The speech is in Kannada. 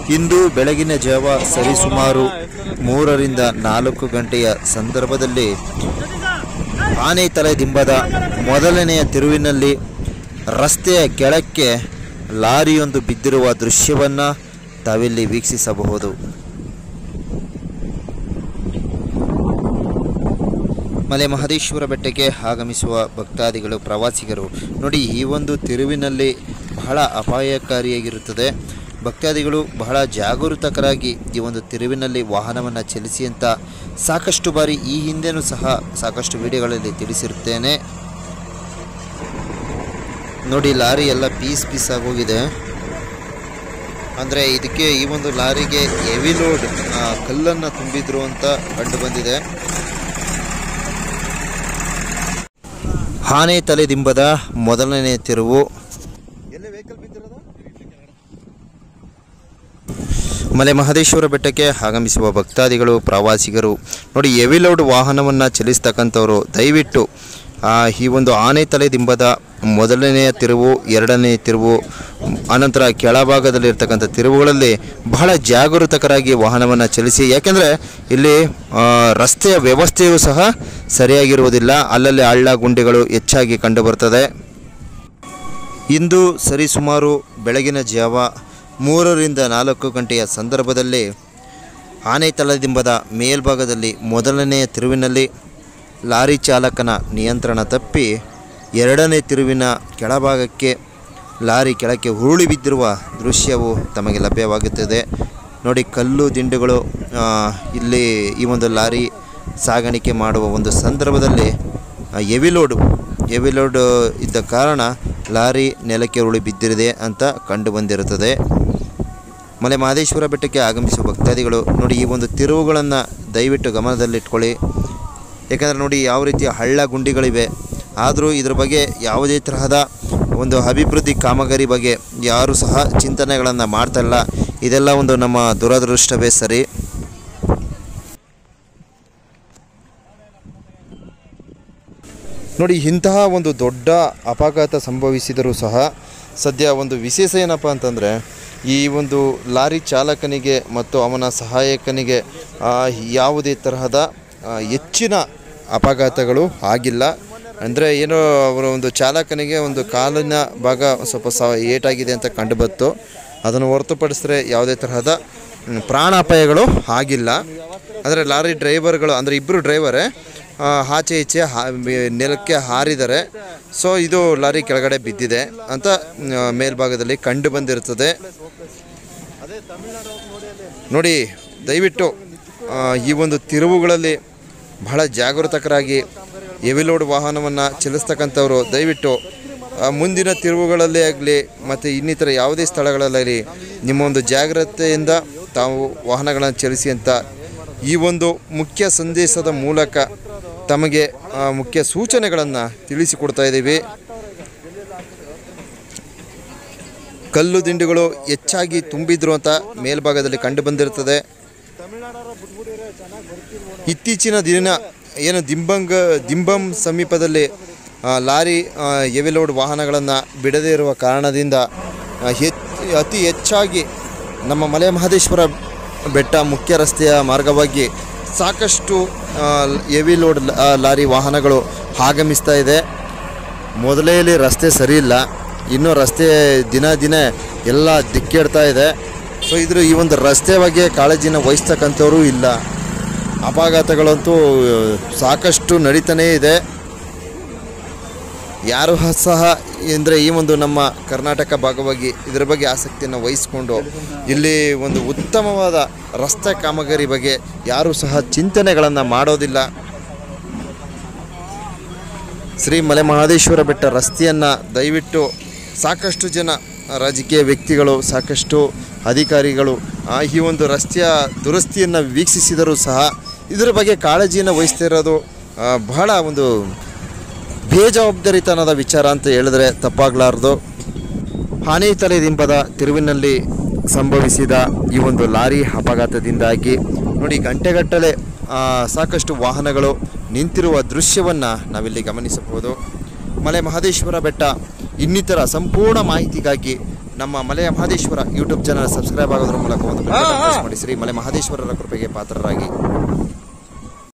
ಇಂದು ಬೆಳಗಿನ ಜಾವ ಸರಿಸುಮಾರು ಮೂರರಿಂದ ನಾಲ್ಕು ಗಂಟೆಯ ಸಂದರ್ಭದಲ್ಲಿ ಆನೆ ತಲೆ ದಿಂಬದ ಮೊದಲನೆಯ ತಿರುವಿನಲ್ಲಿ ರಸ್ತೆಯ ಕೆಳಕ್ಕೆ ಲಾರಿಯೊಂದು ಬಿದ್ದಿರುವ ದೃಶ್ಯವನ್ನು ತಾವಿಲ್ಲಿ ವೀಕ್ಷಿಸಬಹುದು ಮಲೆ ಮಹದೇಶ್ವರ ಬೆಟ್ಟಕ್ಕೆ ಆಗಮಿಸುವ ಭಕ್ತಾದಿಗಳು ಪ್ರವಾಸಿಗರು ನೋಡಿ ಈ ಒಂದು ತಿರುವಿನಲ್ಲಿ ಬಹಳ ಅಪಾಯಕಾರಿಯಾಗಿರುತ್ತದೆ ಭಕ್ತಾದಿಗಳು ಬಹಳ ಜಾಗರೂಕರಾಗಿ ಈ ಒಂದು ತಿರುವಿನಲ್ಲಿ ವಾಹನವನ್ನು ಚಲಿಸಿ ಅಂತ ಸಾಕಷ್ಟು ಬಾರಿ ಈ ಹಿಂದೆನೂ ಸಹ ಸಾಕಷ್ಟು ವಿಡಿಯೋಗಳಲ್ಲಿ ತಿಳಿಸಿರುತ್ತೇನೆ ನೋಡಿ ಲಾರಿ ಎಲ್ಲ ಪೀಸ್ ಪೀಸ್ ಆಗೋಗಿದೆ ಅಂದರೆ ಇದಕ್ಕೆ ಈ ಒಂದು ಲಾರಿಗೆ ಹೆವಿ ಲೋಡ್ ಕಲ್ಲನ್ನು ತುಂಬಿದ್ರು ಅಂತ ಕಂಡು ಬಂದಿದೆ ಆನೆ ತಲೆ ದಿಂಬದ ಮೊದಲನೇ ತಿರುವು ಮಲೆ ಮಹದೇಶ್ವರ ಬೆಟ್ಟಕ್ಕೆ ಆಗಮಿಸುವ ಭಕ್ತಾದಿಗಳು ಪ್ರವಾಸಿಗರು ನೋಡಿ ಹೆವಿ ಲೋಡ್ ವಾಹನವನ್ನು ಚಲಿಸ್ತಕ್ಕಂಥವ್ರು ದಯವಿಟ್ಟು ಆ, ಈ ಒಂದು ಆನೆ ತಲೆ ದಿಂಬದ ಮೊದಲನೆಯ ತಿರುವು ಎರಡನೇ ತಿರುವು ಅನಂತರ ಕೆಳಭಾಗದಲ್ಲಿರ್ತಕ್ಕಂಥ ತಿರುವುಗಳಲ್ಲಿ ಬಹಳ ಜಾಗರೂಕರಾಗಿ ವಾಹನವನ್ನು ಚಲಿಸಿ ಯಾಕೆಂದರೆ ಇಲ್ಲಿ ಆ, ರಸ್ತೆಯ ವ್ಯವಸ್ಥೆಯೂ ಸಹ ಸರಿಯಾಗಿರುವುದಿಲ್ಲ ಅಲ್ಲಲ್ಲಿ ಹಳ್ಳ ಗುಂಡಿಗಳು ಹೆಚ್ಚಾಗಿ ಕಂಡುಬರ್ತದೆ ಇಂದು ಸರಿಸುಮಾರು ಬೆಳಗಿನ ಜಾವ ಮೂರರಿಂದ ನಾಲ್ಕು ಗಂಟೆಯ ಸಂದರ್ಭದಲ್ಲಿ ಆನೆ ತಲೆದಿಂಬದ ಮೇಲ್ಭಾಗದಲ್ಲಿ ಮೊದಲನೆಯ ತಿರುವಿನಲ್ಲಿ ಲಾರಿ ಚಾಲಕನ ನಿಯಂತ್ರಣ ತಪ್ಪಿ ಎರಡನೇ ತಿರುವಿನ ಕೆಳಭಾಗಕ್ಕೆ ಲಾರಿ ಕೆಳಕ್ಕೆ ಉರುಳಿ ಬಿದ್ದಿರುವ ದೃಶ್ಯವು ತಮಗೆ ಲಭ್ಯವಾಗುತ್ತದೆ ನೋಡಿ ಕಲ್ಲು ದಿಂಡುಗಳು ಆ, ಇಲ್ಲಿ ಈ ಒಂದು ಲಾರಿ ಸಾಗಾಣಿಕೆ ಮಾಡುವ ಒಂದು ಸಂದರ್ಭದಲ್ಲಿ ಹೆವಿ ಲೋಡು ಹೆವಿ ಲೋಡ್ ಇದ್ದ ಕಾರಣ ಲಾರಿ ನೆಲಕ್ಕೆ ಉರುಳಿ ಬಿದ್ದಿರಿದೆ ಅಂತ ಕಂಡು ಬಂದಿರುತ್ತದೆ ಮಲೆ ಮಹದೇಶ್ವರ ಬೆಟ್ಟಕ್ಕೆ ಆಗಮಿಸುವ ಭಕ್ತಾದಿಗಳು ನೋಡಿ ಈ ಒಂದು ತಿರುವುಗಳನ್ನು ದಯವಿಟ್ಟು ಗಮನದಲ್ಲಿಟ್ಕೊಳ್ಳಿ ಯಾಕಂದರೆ ನೋಡಿ ಯಾವ ರೀತಿಯ ಹಳ್ಳ ಗುಂಡಿಗಳಿವೆ ಆದರೂ ಇದ್ರ ಬಗ್ಗೆ ಯಾವುದೇ ತರಹದ ಒಂದು ಅಭಿವೃದ್ಧಿ ಕಾಮಗಾರಿ ಬಗ್ಗೆ ಯಾರೂ ಸಹ ಚಿಂತನೆಗಳನ್ನು ಮಾಡ್ತಾಯಿಲ್ಲ ಇದೆಲ್ಲ ಒಂದು ನಮ್ಮ ದುರದೃಷ್ಟವೇ ಸರಿ ನೋಡಿ ಇಂತಹ ಒಂದು ದೊಡ್ಡ ಅಪಘಾತ ಸಂಭವಿಸಿದರೂ ಸಹ ಸದ್ಯ ಒಂದು ವಿಶೇಷ ಏನಪ್ಪ ಅಂತಂದರೆ ಈ ಒಂದು ಲಾರಿ ಚಾಲಕನಿಗೆ ಮತ್ತು ಅವನ ಸಹಾಯಕನಿಗೆ ಆ, ಯಾವುದೇ ತರಹದ ಆ, ಹೆಚ್ಚಿನ ಅಪಘಾತಗಳು ಆಗಿಲ್ಲ ಅಂದರೆ ಏನೋ ಅವರ ಒಂದು ಚಾಲಕನಿಗೆ ಒಂದು ಕಾಲಿನ ಭಾಗ ಸ್ವಲ್ಪ ಸ ಏಟಾಗಿದೆ ಅಂತ ಕಂಡುಬತ್ತು ಅದನ್ನು ಹೊರತುಪಡಿಸಿದ್ರೆ ಯಾವುದೇ ತರಹದ ಮ್, ಪ್ರಾಣಾಪಾಯಗಳು ಆಗಿಲ್ಲ ಅಂದರೆ ಲಾರಿ ಡ್ರೈವರ್ಗಳು ಅಂದರೆ ಇಬ್ಬರು ಡ್ರೈವರೇ ಆ, ಆಚೆ ಈಚೆ ಹಾ ಮೇ- ನೆಲಕ್ಕೆ ಹಾರಿದ್ದಾರೆ ಸೊ ಇದು ಲಾರಿ ಕೆಳಗಡೆ ಬಿದ್ದಿದೆ ಅಂತ ಮ್, ಮೇಲ್ಭಾಗದಲ್ಲಿ ಕಂಡು ಬಂದಿರುತ್ತದೆ ನೋಡಿ ದಯವಿಟ್ಟು ಆ, ಈ ಒಂದು ತಿರುವುಗಳಲ್ಲಿ ಬಹಳ ಜಾಗರೂಕರಾಗಿ ಹೆವಿ ಲೋಡ್ ವಾಹನವನ್ನು ಚಲಿಸ್ತಕ್ಕಂಥವ್ರು ದಯವಿಟ್ಟು ಆ, ಮುಂದಿನ ತಿರುವುಗಳಲ್ಲೇ ಆಗಲಿ ಮತ್ತು ಇನ್ನಿತರ ಯಾವುದೇ ಸ್ಥಳಗಳಲ್ಲಾಗಲಿ ನಿಮ್ಮ ಒಂದು ಜಾಗ್ರತೆಯಿಂದ ತಾವು ವಾಹನಗಳನ್ನು ಚಲಿಸಿ ಅಂತ ಈ ಒಂದು ಮುಖ್ಯ ಸಂದೇಶದ ಮೂಲಕ ತಮಗೆ ಆ, ಮುಖ್ಯ ಸೂಚನೆಗಳನ್ನು ತಿಳಿಸಿಕೊಡ್ತಾ ಇದ್ದೀವಿ ಕಲ್ಲು ದಿಂಡುಗಳು ಹೆಚ್ಚಾಗಿ ತುಂಬಿದ್ರು ಅಂತ ಮೇಲ್ಭಾಗದಲ್ಲಿ ಕಂಡು ಬಂದಿರುತ್ತದೆ ಇತ್ತೀಚಿನ ದಿನ ಏನು ದಿಂಬಂಗ ದಿಂಬಂ ಸಮೀಪದಲ್ಲಿ ಆ, ಲಾರಿ ಆ, ಹೆವಿ ಲೋಡ್ ವಾಹನಗಳನ್ನು ಬಿಡದೇ ಇರುವ ಕಾರಣದಿಂದ ಆ, ಹೆಚ್ ಅತಿ ಹೆಚ್ಚಾಗಿ ನಮ್ಮ ಮಲೆ ಮಹದೇಶ್ವರ ಬೆಟ್ಟ ಮುಖ್ಯ ರಸ್ತೆಯ ಮಾರ್ಗವಾಗಿ ಸಾಕಷ್ಟು ಹೆವಿ ಲೋಡ್ ಲಾರಿ ವಾಹನಗಳು ಆಗಮಿಸ್ತಾ ಇದೆ ಮೊದಲೇಲಿ ರಸ್ತೆ ಸರಿ ಇಲ್ಲ ಇನ್ನೂ ರಸ್ತೆ ದಿನ ದಿನ ಎಲ್ಲ ದಿಕ್ಕೆಡ್ತಾ ಇದೆ ಸೊ ಇದ್ರ ಈ ಒಂದು ರಸ್ತೆ ಬಗ್ಗೆ ಕಾಳಜಿನ ವಹಿಸ್ತಕ್ಕಂಥವ್ರು ಇಲ್ಲ ಅಪಘಾತಗಳಂತೂ ಸಾಕಷ್ಟು ನಡೀತಾನೇ ಇದೆ ಯಾರು ಸಹ ಅಂದರೆ ಈ ಒಂದು ನಮ್ಮ ಕರ್ನಾಟಕ ಭಾಗವಾಗಿ ಇದರ ಬಗ್ಗೆ ಆಸಕ್ತಿಯನ್ನು ವಹಿಸಿಕೊಂಡು ಇಲ್ಲಿ ಒಂದು ಉತ್ತಮವಾದ ರಸ್ತೆ ಕಾಮಗಾರಿ ಬಗ್ಗೆ ಯಾರೂ ಸಹ ಚಿಂತನೆಗಳನ್ನು ಮಾಡೋದಿಲ್ಲ ಶ್ರೀ ಮಲೆ ಮಹದೇಶ್ವರ ಬೆಟ್ಟ ರಸ್ತೆಯನ್ನು ದಯವಿಟ್ಟು ಸಾಕಷ್ಟು ಜನ ರಾಜಕೀಯ ವ್ಯಕ್ತಿಗಳು ಸಾಕಷ್ಟು ಅಧಿಕಾರಿಗಳು ಆ, ಈ ಒಂದು ರಸ್ತೆಯ ದುರಸ್ತಿಯನ್ನು ವೀಕ್ಷಿಸಿದರೂ ಸಹ ಇದರ ಬಗ್ಗೆ ಕಾಳಜಿಯನ್ನು ವಹಿಸ್ತಿರೋದು ಆ, ಬಹಳ ಒಂದು ಬೇಜವಾಬ್ದಾರಿತನದ ವಿಚಾರ ಅಂತ ಹೇಳಿದ್ರೆ ತಪ್ಪಾಗಲಾರ್ದು ಹಾನಿ ತಲೆದಿಂಬದ ತಿರುವಿನಲ್ಲಿ ಸಂಭವಿಸಿದ ಈ ಒಂದು ಲಾರಿ ಅಪಘಾತದಿಂದಾಗಿ ನೋಡಿ ಗಂಟೆಗಟ್ಟಲೆ ಆ, ಸಾಕಷ್ಟು ವಾಹನಗಳು ನಿಂತಿರುವ ದೃಶ್ಯವನ್ನು ನಾವಿಲ್ಲಿ ಗಮನಿಸಬಹುದು ಮಲೆ ಮಹದೇಶ್ವರ ಬೆಟ್ಟ ಇನ್ನಿತರ ಸಂಪೂರ್ಣ ಮಾಹಿತಿಗಾಗಿ ನಮ್ಮ ಮಲೆಯ ಮಹದೇಶ್ವರ ಯೂಟ್ಯೂಬ್ ಚಾನಲ್ ಸಬ್ಸ್ಕ್ರೈಬ್ ಆಗೋದ್ರ ಮೂಲಕ ಒಂದು ಬೆಲ್ ಬಟನ್ ಪ್ರೆಸ್ ಮಾಡಿ ಶ್ರೀ ಮಲೆ ಮಹದೇಶ್ವರರ ಕೃಪೆಗೆ ಪಾತ್ರರಾಗಿ